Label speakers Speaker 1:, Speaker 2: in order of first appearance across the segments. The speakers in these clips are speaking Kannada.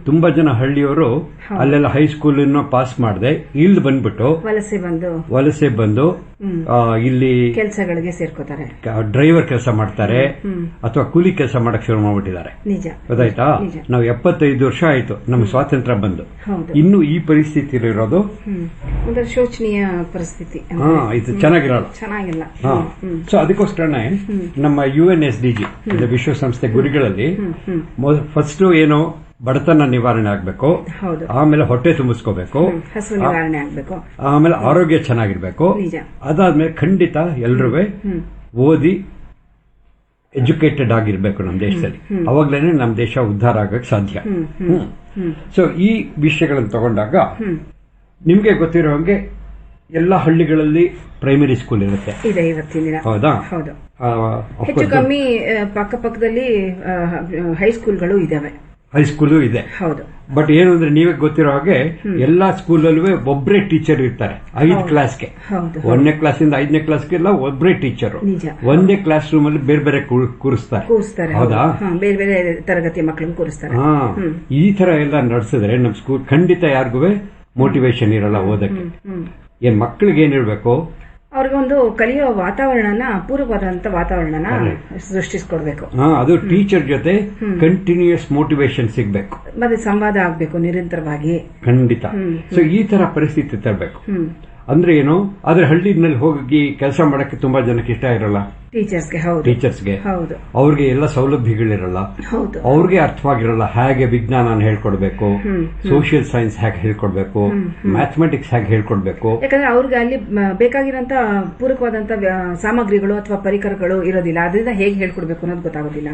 Speaker 1: ತುಂಬಾ ಜನ ಹಳ್ಳಿಯವರು ಅಲ್ಲೆಲ್ಲ ಹೈಸ್ಕೂಲ್ ಪಾಸ್ ಮಾಡದೆ ಇಲ್ಲಿ ಬಂದ್ಬಿಟ್ಟು
Speaker 2: ವಲಸೆ ಬಂದು
Speaker 1: ವಲಸೆ ಬಂದು ಆ, ಇಲ್ಲಿ
Speaker 2: ಕೆಲಸಗಳಿಗೆ ಸೇರ್ಕೋತಾರೆ
Speaker 1: ಡ್ರೈವರ್ ಕೆಲಸ ಮಾಡ್ತಾರೆ ಅಥವಾ ಕೂಲಿ ಕೆಲಸ ಮಾಡಕ್ ಶುರು ಮಾಡ್ಬಿಟ್ಟಿದ್ದಾರೆ
Speaker 2: ನಿಜ
Speaker 1: ಗೊತ್ತಾಯ್ತಾ
Speaker 2: ನಿಜ.
Speaker 1: ನಾವು ಎಪ್ಪತ್ತೈದು ವರ್ಷ ಆಯ್ತು ನಮ್ಗೆ ಸ್ವಾತಂತ್ರ್ಯ ಬಂದು
Speaker 2: ಹೌದು
Speaker 1: ಇನ್ನು ಈ ಪರಿಸ್ಥಿತಿಲಿರೋದು
Speaker 2: ಹ್ಮ್ ಒಂಥರ ಶೋಚನೀಯ ಪರಿಸ್ಥಿತಿ
Speaker 1: ಹಾ ಇದು ಚೆನ್ನಾಗಿರಲ್ಲ
Speaker 2: ಚೆನ್ನಾಗಿಲ್ಲ
Speaker 1: ಹಾ ಸೊ ಅದಕ್ಕೋಸ್ಕರನೇ ನಮ್ಮ U N S D G ವಿಶ್ವಸಂಸ್ಥೆ ಗುರಿಗಳಲ್ಲಿ ಫಸ್ಟ್ ಏನು ಬಡತನ ನಿವಾರಣೆ ಆಗ್ಬೇಕು
Speaker 2: ಹೌದು
Speaker 1: ಆಮೇಲೆ ಹೊಟ್ಟೆ ತುಂಬಿಸ್ಕೋಬೇಕು
Speaker 2: ಹಸು ನಿವಾರಣೆ ಆಗ್ಬೇಕು
Speaker 1: ಆಮೇಲೆ ಆರೋಗ್ಯ ಚೆನ್ನಾಗಿರ್ಬೇಕು
Speaker 2: ನಿಜ
Speaker 1: ಅದಾದ್ಮೇಲೆ ಖಂಡಿತ ಎಲ್ರೂ ಓದಿ ಎಜುಕೇಟೆಡ್ ಆಗಿರ್ಬೇಕು ನಮ್ಮ ದೇಶದಲ್ಲಿ ಅವಾಗ್ಲೇನೆ ನಮ್ಮ ದೇಶ ಉದ್ಧಾರ ಆಗಕ್ಕೆ ಸಾಧ್ಯ ಸೊ ಈ ವಿಷಯಗಳನ್ನು ತಗೊಂಡಾಗ ನಿಮ್ಗೆ ಗೊತ್ತಿರೋ ಹಂಗೆ ಎಲ್ಲ ಹಳ್ಳಿಗಳಲ್ಲಿ ಪ್ರೈಮರಿ ಸ್ಕೂಲ್ ಇರುತ್ತೆ
Speaker 2: ಇದೆ ಇವತ್ತಿನ ದಿನ
Speaker 1: ಹೌದಾ
Speaker 2: ಹೌದು
Speaker 1: ಆ, of
Speaker 2: ಹೆಚ್ಚು
Speaker 1: course,
Speaker 2: ಕಮ್ಮಿ ಆ, ಪಕ್ಕಪಕ್ಕದಲ್ಲಿ ಹೈಸ್ಕೂಲ್ಗಳು ಇದಾವೆ
Speaker 1: ಹೈಸ್ಕೂಲು ಇದೆ
Speaker 2: ಹೌದು
Speaker 1: ಬಟ್ ಏನು ಅಂದ್ರೆ ನೀವೇ ಗೊತ್ತಿರೋ ಹಾಗೆ ಎಲ್ಲಾ ಸ್ಕೂಲಲ್ಲೂ ಒಬ್ಬರೇ ಟೀಚರ್ ಇರ್ತಾರೆ ಐದ್ ಕ್ಲಾಸ್ಗೆ
Speaker 2: ಹೌದು
Speaker 1: ಒಂದನೇ ಕ್ಲಾಸಿಂದ ಐದನೇ ಕ್ಲಾಸ್ಗೆಲ್ಲ ಒಬ್ಬರೇ ಟೀಚರ್
Speaker 2: ನಿಜ
Speaker 1: ಒಂದೇ ಕ್ಲಾಸ್ ರೂಮ್ ಅಲ್ಲಿ ಬೇರೆ ಬೇರೆ ಕೂರ್- ಕೂರಿಸ್ತಾರೆ
Speaker 2: ಕೂರಿಸ್ತಾರೆ
Speaker 1: ಹೌದಾ
Speaker 2: ಹಾ, ಬೇರೆ ಬೇರೆ ತರಗತಿ ಮಕ್ಕಳನ್ನ ಕೂರಿಸ್ತಾರೆ
Speaker 1: ಹಾ ಈ ತರ ಎಲ್ಲ ನಡೆಸಿದ್ರೆ ನಮ್ ಸ್ಕೂಲ್ ಖಂಡಿತ ಯಾರಿಗೂ ಮೋಟಿವೇಶನ್ ಇರಲ್ಲ ಓದಕ್ಕೆ
Speaker 2: ಹ್ಮ್
Speaker 1: ಏನ್ ಮಕ್ಕಳಿಗೆ ಏನಿರ್ಬೇಕು
Speaker 2: ಅವ್ರಿಗೊಂದು ಕಲಿಯೋ ವಾತಾವರಣನ ಪೂರಕವಾದಂತ ವಾತಾವರಣನ ಸೃಷ್ಟಿಸ್ಕೊಡ್ಬೇಕು
Speaker 1: ಹಾ ಅದು ಟೀಚರ್ ಜೊತೆ ಕಂಟಿನ್ಯೂಸ್ ಮೋಟಿವೇಶನ್ ಸಿಗ್ಬೇಕು
Speaker 2: ಮತ್ತೆ ಸಂವಾದ ಆಗ್ಬೇಕು ನಿರಂತರವಾಗಿ
Speaker 1: ಖಂಡಿತ ಸೊ ಈ ತರ ಪರಿಸ್ಥಿತಿ ತರಬೇಕು
Speaker 2: ಹ್ಮ್
Speaker 1: ಅಂದ್ರೆ ಏನು ಆದ್ರೆ ಹಳ್ಳಿನಲ್ಲಿ ಹೋಗಿ ಕೆಲಸ ಮಾಡಕ್ಕೆ ತುಂಬಾ ಜನಕ್ಕೆ ಇಷ್ಟ ಇರಲ್ಲ
Speaker 2: ಟೀಚರ್ಸ್ಗೆ ಹೌದು
Speaker 1: ಟೀಚರ್ಸ್ಗೆ
Speaker 2: ಹೌದು
Speaker 1: ಅವ್ರಿಗೆ ಎಲ್ಲ ಸೌಲಭ್ಯಗಳಿರಲ್ಲ
Speaker 2: ಹೌದು
Speaker 1: ಅವ್ರಿಗೆ ಅರ್ಥವಾಗಿರಲ್ಲ ಹೇಗೆ ವಿಜ್ಞಾನ ಹೇಳ್ಕೊಡ್ಬೇಕು ಸೋಷಿಯಲ್ ಸೈನ್ಸ್ ಹೇಗೆ ಹೇಳ್ಕೊಡ್ಬೇಕು ಮ್ಯಾಥಮೆಟಿಕ್ಸ್ ಹೇಗೆ ಹೇಳ್ಕೊಡ್ಬೇಕು
Speaker 2: ಯಾಕಂದ್ರೆ ಅವ್ರಿಗೆ ಅಲ್ಲಿ ಮ, ಬೇಕಾಗಿರೋಂತ ಪೂರಕವಾದಂತ ವ್ಯ- ಸಾಮಗ್ರಿಗಳು ಅಥವಾ ಪರಿಕರಗಳು ಇರೋದಿಲ್ಲ ಅದರಿಂದ ಹೇಗೆ ಹೇಳ್ಕೊಡ್ಬೇಕು ಅನ್ನೋದು ಗೊತ್ತಾಗೋದಿಲ್ಲ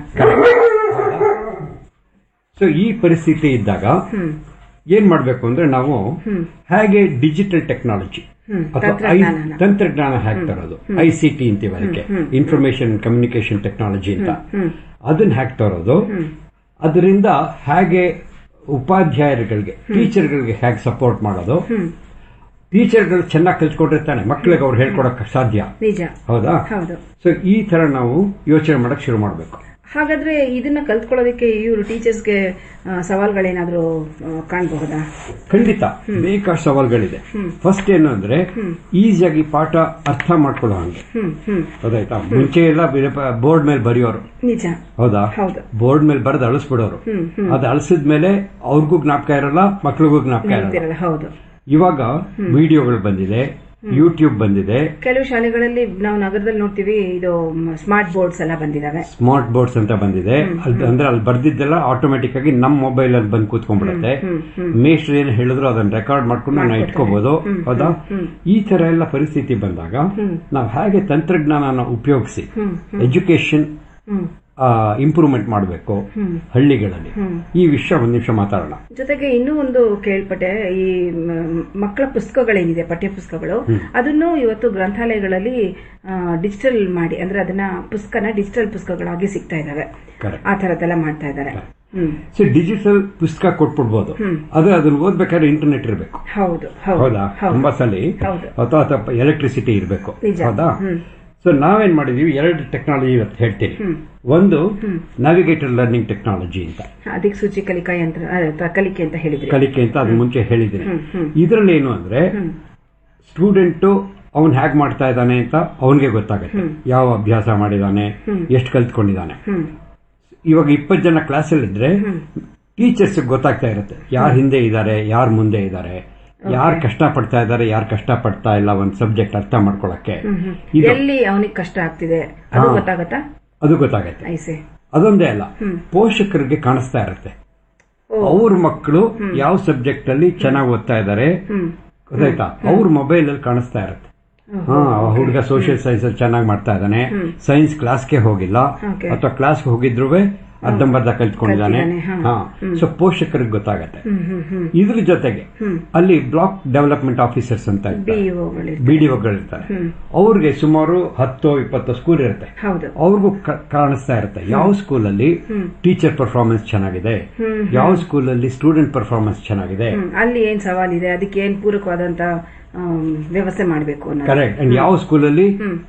Speaker 1: ಸೊ ಈ ಪರಿಸ್ಥಿತಿ ಇದ್ದಾಗ
Speaker 2: ಹ್ಮ್
Speaker 1: ಏನ್ ಮಾಡ್ಬೇಕು ಅಂದ್ರೆ ನಾವು ಹೇಗೆ ಡಿಜಿಟಲ್ ಟೆಕ್ನಾಲಜಿ
Speaker 2: ಹ್ಮ್
Speaker 1: ಅಥವಾ ಐ-
Speaker 2: ತಂತ್ರಜ್ಞಾನನ
Speaker 1: ತಂತ್ರಜ್ಞಾನ ಹೇಗೆ ತರೋದು ಐ ಸಿ ಟಿ ಅಂತೀವಿ ಅದಕ್ಕೆ ಇನ್ಫಾರ್ಮೇಶನ್ ಕಮ್ಯುನಿಕೇಶನ್ ಟೆಕ್ನಾಲಜಿ ಅಂತ ಅದನ್ನ ಹೇಗೆ ತರೋದು ಅದರಿಂದ ಹೇಗೆ ಉಪಾಧ್ಯಾಯರುಗಳಿಗೆ ಟೀಚರ್ಗಳಿಗೆ ಹೇಗೆ ಸಪೋರ್ಟ್ ಮಾಡೋದು ಟೀಚರ್ಗಳು ಚೆನ್ನಾಗಿ ಕಲ್ತ್ಕೊಂಡಿರ್ತಾನೆ ಮಕ್ಕಳಿಗೆ ಅವ್ರು ಹೇಳ್ಕೊಡಕ್ ಸಾಧ್ಯ
Speaker 2: ನಿಜ
Speaker 1: ಹೌದಾ
Speaker 2: ಹೌದು
Speaker 1: ಸೊ ಈ ತರ ನಾವು ಯೋಚನೆ ಮಾಡಕ್ ಶುರು ಮಾಡಬೇಕು
Speaker 2: ಹಾಗಾದ್ರೆ ಇದನ್ನ ಕಲ್ತ್ಕೊಳ್ಳೋದಕ್ಕೆ ಇವರು ಟೀಚರ್ಸ್ಗೆ ಸವಾಲ್ಗಳೇನಾದ್ರೂ ಆ, ಕಾಣಬಹುದಾ
Speaker 1: ಖಂಡಿತ ಬೇಕಾದ ಸವಾಲ್ಗಳಿದೆ ಫಸ್ಟ್ ಏನು ಅಂದ್ರೆ ಈಸಿಯಾಗಿ ಪಾಠ ಅರ್ಥ ಮಾಡ್ಕೊಳ್ಳೋ ಹಂಗೆ
Speaker 2: ಹ್ಮ್ ಹ್ಮ್
Speaker 1: ಹೌದಾಯ್ತಾ ಮುಂಚೆ ಎಲ್ಲ ಬೋರ್ಡ್ ಮೇಲೆ ಬರೆಯೋರು
Speaker 2: ನಿಜ
Speaker 1: ಹೌದಾ
Speaker 2: ಹೌದು
Speaker 1: ಬೋರ್ಡ್ ಮೇಲೆ ಬರೆದು ಅಳಿಸ್ಬಿಡೋರು ಅದು ಅಳಿಸಿದ್ಮೇಲೆ ಅವ್ರಿಗೂ ಜ್ಞಾಪಕ ಇರಲ್ಲ ಮಕ್ಳಿಗೂ ಜ್ಞಾಪಕ ಇರಲ್ಲ
Speaker 2: ನೆನಪಿರಲ್ಲ ಹೌದು
Speaker 1: ಇವಾಗ ವಿಡಿಯೋಗಳು ಬಂದಿದೆ ಯೂಟ್ಯೂಬ್ ಬಂದಿದೆ
Speaker 2: ಕೆಲವು ಶಾಲೆಗಳಲ್ಲಿ ನಾವು ನಗರದಲ್ಲಿ ನೋಡ್ತೀವಿ ಇದು ಸ್ಮಾರ್ಟ್ ಬೋರ್ಡ್ಸ್ ಎಲ್ಲ ಬಂದಿದಾವೆ
Speaker 1: ಸ್ಮಾರ್ಟ್ ಬೋರ್ಡ್ಸ್ ಅಂತ ಬಂದಿದೆ ಅದ್- ಅಂದ್ರೆ ಅಲ್ಲಿ ಬರ್ದಿದ್ದೆಲ್ಲ ಆಟೋಮೆಟಿಕ್ ಆಗಿ ನಮ್ಮ ಮೊಬೈಲ್ ಅಲ್ಲಿ ಬಂದು ಕೂತ್ಕೊಂಡ್ಬಿಡುತ್ತೆ ಮೇಷ್ಟ್ರು ಏನು ಹೇಳಿದ್ರು ಅದನ್ನ ರೆಕಾರ್ಡ್ ಮಾಡ್ಕೊಂಡು ನಾವು ಇಟ್ಕೋಬಹುದು ಹೌದಾ ಈ ತರ ಎಲ್ಲ ಪರಿಸ್ಥಿತಿ ಬಂದಾಗ ನಾವು ಹೇಗೆ ತಂತ್ರಜ್ಞಾನನ ಉಪಯೋಗಿಸಿ ಎಜುಕೇಶನ್
Speaker 2: ಹ್ಮ್
Speaker 1: ಇಂಪ್ರೂವ್ಮೆಂಟ್ ಮಾಡಬೇಕು ಹಳ್ಳಿಗಳಲ್ಲಿ ಈ ವಿಷಯ ಒಂದ್ ನಿಮಿಷ ಮಾತಾಡೋಣ
Speaker 2: ಜೊತೆಗೆ ಇನ್ನೂ ಒಂದು ಕೇಳ್ಪಟ್ಟೆ ಈ ಮ- ಮಕ್ಕಳ ಪುಸ್ತಕಗಳೇನಿದೆ ಪಠ್ಯ ಪುಸ್ತಕಗಳು ಅದನ್ನು ಇವತ್ತು ಗ್ರಂಥಾಲಯಗಳಲ್ಲಿ ಡಿಜಿಟಲ್ ಮಾಡಿ ಅಂದ್ರೆ ಅದನ್ನ ಪುಸ್ತಕನ ಡಿಜಿಟಲ್ ಪುಸ್ತಕಗಳಾಗಿ ಸಿಗ್ತಾ ಇದಾವೆ
Speaker 1: ಕರೆಕ್ಟ್
Speaker 2: ಆ ತರದ್ದೆಲ್ಲ ಮಾಡ್ತಾ ಇದ್ದಾರೆ ಹ್ಮ್
Speaker 1: ಸೊ ಡಿಜಿಟಲ್ ಪುಸ್ತಕ ಕೊಟ್ಬಿಡ್ಬೋದು ಆದ್ರೆ ಅದನ್ನ ಓದ್ಬೇಕಾದ್ರೆ ಇಂಟರ್ನೆಟ್ ಇರಬೇಕು
Speaker 2: ಹೌದು ಹೌದು
Speaker 1: ಹೌದಾ
Speaker 2: ಹೌದು
Speaker 1: ತುಂಬಾ ಸಲ
Speaker 2: ಹೌದು.
Speaker 1: ಅಥವಾ ಅಥವಾ ಎಲೆಕ್ಟ್ರಿಸಿಟಿ ಇರಬೇಕು
Speaker 2: ನಿಜ.
Speaker 1: ಹೌದಾ
Speaker 2: ಹ್ಮ್.
Speaker 1: ಸೊ ನಾವೇನ್ ಮಾಡಿದೀವಿ ಎರಡು ಟೆಕ್ನಾಲಜಿ ಇವತ್ತು ಹೇಳ್ತೀನಿ ಒಂದು ನ್ಯಾವಿಗೇಟರ್ ಲರ್ನಿಂಗ್ ಟೆಕ್ನಾಲಜಿ ಅಂತ
Speaker 2: ದಿಕ್ಸೂಚಿ ಕಲಿಕಾ ಯಂತ್ರ ಅಥವಾ ಕಲಿಕೆ ಅಂತ ಹೇಳಿದ್ರಿ
Speaker 1: ಕಲಿಕೆ ಅಂತ ಅದ್ ಮುಂಚೆ ಹೇಳಿದ್ದೀನಿ ಇದ್ರಲ್ಲಿ ಏನು ಅಂದ್ರೆ ಸ್ಟೂಡೆಂಟ್ ಅವನ್ ಹೇಗ್ ಮಾಡ್ತಾ ಇದ್ದಾನೆ ಅಂತ ಅವನಿಗೆ ಗೊತ್ತಾಗುತ್ತೆ ಯಾವ ಅಭ್ಯಾಸ ಮಾಡಿದಾನೆ ಎಷ್ಟು ಕಲ್ತ್ಕೊಂಡಿದ್ದಾನೆ
Speaker 2: ಹ್ಮ್
Speaker 1: ಇವಾಗ ಇಪ್ಪತ್ತು ಜನ ಕ್ಲಾಸಲ್ಲಿ ಇದ್ರೆ ಟೀಚರ್ಸ್ ಗೊತ್ತಾಗ್ತಾ ಇರುತ್ತೆ ಯಾರು ಹಿಂದೆ ಇದ್ದಾರೆ ಯಾರು ಮುಂದೆ ಇದ್ದಾರೆ ಯಾರು ಕಷ್ಟ ಪಡ್ತಾ ಇದ್ದಾರೆ ಯಾರು ಕಷ್ಟ ಪಡ್ತಾ ಇಲ್ಲ ಒಂದ್ ಸಬ್ಜೆಕ್ಟ್ ಅರ್ಥ ಮಾಡ್ಕೊಳಕ್ಕೆ ಇದು
Speaker 2: ಎಲ್ಲಿ ಅವನಿಗೆ ಕಷ್ಟ ಆಗ್ತಿದೆ ಅದು ಗೊತ್ತಾಗತ್ತಾ
Speaker 1: ಅದು ಗೊತ್ತಾಗತ್ತೆ
Speaker 2: ಐಸೆ
Speaker 1: ಅದೊಂದೇ ಅಲ್ಲ ಪೋಷಕರಿಗೆ ಕಾಣಿಸ್ತಾ ಇರುತ್ತೆ ಅವ್ರ ಮಕ್ಕಳು ಯಾವ ಸಬ್ಜೆಕ್ಟ್ ಅಲ್ಲಿ ಚೆನ್ನಾಗಿ ಓದ್ತಾ ಇದ್ದಾರೆ ಗೊತ್ತಾಯ್ತಾ ಅವ್ರ ಮೊಬೈಲ್ ಅಲ್ಲಿ ಕಾಣಿಸ್ತಾ ಇರುತ್ತೆ ಹಾ ಹುಡುಗ ಸೋಷಿಯಲ್ ಸೈನ್ಸ್ ಅಲ್ಲಿ ಚೆನ್ನಾಗಿ ಮಾಡ್ತಾ ಇದ್ದಾನೆ ಸೈನ್ಸ್ ಕ್ಲಾಸ್ಗೆ ಹೋಗಿಲ್ಲ
Speaker 2: Okay.
Speaker 1: ಅಥವಾ ಕ್ಲಾಸ್ಗೆ ಹೋಗಿದ್ರು ಅರ್ಧಂಬರ್ಧ ಕಲ್ತ್ಕೊಂಡಿದ್ದಾನೆ
Speaker 2: ಕಲ್ತಿದ್ದಾನೆ,
Speaker 1: ಹಾ ಸೊ ಪೋಷಕರಿಗೆ ಗೊತ್ತಾಗತ್ತೆ
Speaker 2: ಹ್ಮ್ ಹ್ಮ್ ಹ್ಮ್
Speaker 1: ಇದ್ರ ಜೊತೆಗೆ ಅಲ್ಲಿ ಬ್ಲಾಕ್ ಡೆವಲಪ್ಮೆಂಟ್ ಆಫೀಸರ್ಸ್ ಅಂತ
Speaker 2: ಬಿಇಒಗಳು
Speaker 1: ಬಿಡಿಒಗಳಿರ್ತಾರೆ ಅವ್ರಿಗೆ ಸುಮಾರು ಹತ್ತು ಇಪ್ಪತ್ತು ಸ್ಕೂಲ್ ಇರುತ್ತೆ
Speaker 2: ಹೌದು
Speaker 1: ಅವ್ರಿಗೂ ಕ- ಕಾಣಿಸ್ತಾ ಇರುತ್ತೆ ಯಾವ ಸ್ಕೂಲಲ್ಲಿ ಟೀಚರ್ ಪರ್ಫಾರ್ಮೆನ್ಸ್ ಚೆನ್ನಾಗಿದೆ ಯಾವ ಸ್ಕೂಲಲ್ಲಿ ಸ್ಟೂಡೆಂಟ್ ಪರ್ಫಾರ್ಮೆನ್ಸ್ ಚೆನ್ನಾಗಿದೆ
Speaker 2: ಹ್ಮ್. ಅಲ್ಲಿ ಏನ್ ಸವಾಲಿದೆ ಅದಕ್ಕೆ ಏನ್ ಪೂರಕವಾದಂತ ಆಮ್, ವ್ಯವಸ್ಥೆ ಮಾಡಬೇಕು ಅನ್ನೋದು
Speaker 1: ಕರೆಕ್ಟ್ ಅಂಡ್ ಯಾವ ಸ್ಕೂಲಲ್ಲಿ